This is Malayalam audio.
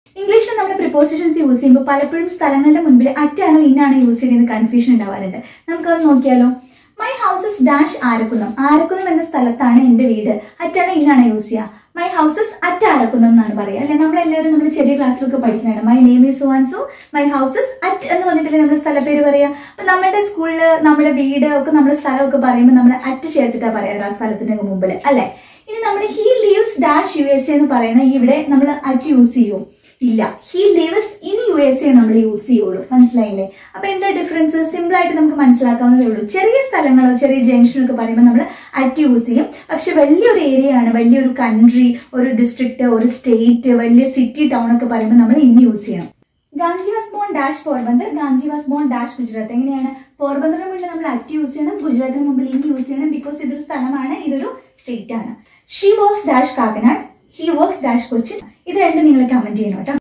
ഇംഗ്ലീഷിൽ നമ്മൾ പ്രിപ്പോസിഷൻസ് യൂസ് ചെയ്യുമ്പോൾ പലപ്പോഴും സ്ഥലങ്ങളുടെ മുൻപിൽ അറ്റാണോ ഇന്നാണോ യൂസ് ചെയ്യുന്നത് കൺഫ്യൂഷൻ ഉണ്ടാവാറുണ്ട് നമുക്കത് നോക്കിയാലോ my houses dash Arakkunnam Arakkunnam എന്ന സ്ഥലത്താണ് എൻ്റെ വീട് അറ്റാണോ ഇന്നാണോ യൂസ് ചെയ്യുക മൈ ഹൗസസ് അറ്റ് ആരക്കുന്നം എന്നാണ് പറയുക അല്ലെ നമ്മളെല്ലാവരും നമ്മുടെ ചെറിയ ക്ലാസ്സിലൊക്കെ പഠിക്കുന്നതാണ് my name is so my houses at എന്ന് പറഞ്ഞിട്ടല്ലേ നമ്മുടെ സ്ഥലപ്പേര് പറയാ അപ്പൊ നമ്മുടെ സ്കൂളിൽ നമ്മുടെ വീട് ഒക്കെ നമ്മുടെ സ്ഥലമൊക്കെ പറയുമ്പോൾ നമ്മൾ അറ്റ് ചേർത്തിട്ടാ പറയാറ് ആ സ്ഥലത്തിന്റെ മുമ്പിൽ അല്ലെ ഇനി നമ്മൾ he leaves dash U S A എന്ന് പറയണ ഇവിടെ നമ്മൾ അറ്റ് യൂസ് ചെയ്യും ഇല്ല he lives in U S A നമ്മൾ യൂസ് ചെയ്യുള്ളൂ മനസ്സിലായില്ലേ അപ്പൊ എന്താ ഡിഫറൻസ് സിമ്പിൾ ആയിട്ട് നമുക്ക് മനസ്സിലാക്കാവുന്നതേ ഉള്ളൂ ചെറിയ സ്ഥലങ്ങളോ ചെറിയ ജംഗ്ഷനൊക്കെ പറയുമ്പോൾ നമ്മൾ അറ്റ് യൂസ് ചെയ്യും പക്ഷെ വലിയൊരു ഏരിയ ആണ് വലിയൊരു കൺട്രി ഒരു ഡിസ്ട്രിക്ട് ഒരു സ്റ്റേറ്റ് വലിയ സിറ്റി ടൗൺ ഒക്കെ പറയുമ്പോൾ നമ്മൾ ഇന്ന് യൂസ് ചെയ്യണം Gandhi was born dash Porbandar Gandhi was born dash Gujarat എങ്ങനെയാണ് പോർബന്ദറിന് മുന്നിൽ നമ്മൾ അറ്റ് യൂസ് ചെയ്യണം ഗുജറാത്തിന് മുമ്പിൽ ഇന്ന് യൂസ് ചെയ്യണം ബിക്കോസ് ഇതൊരു സ്ഥലമാണ് ഇതൊരു സ്റ്റേറ്റ് ആണ് she was dash Kakkanad he was dash Cochin ഇത് രണ്ടും നിങ്ങൾ കമന്റ് ചെയ്യണം കേട്ടോ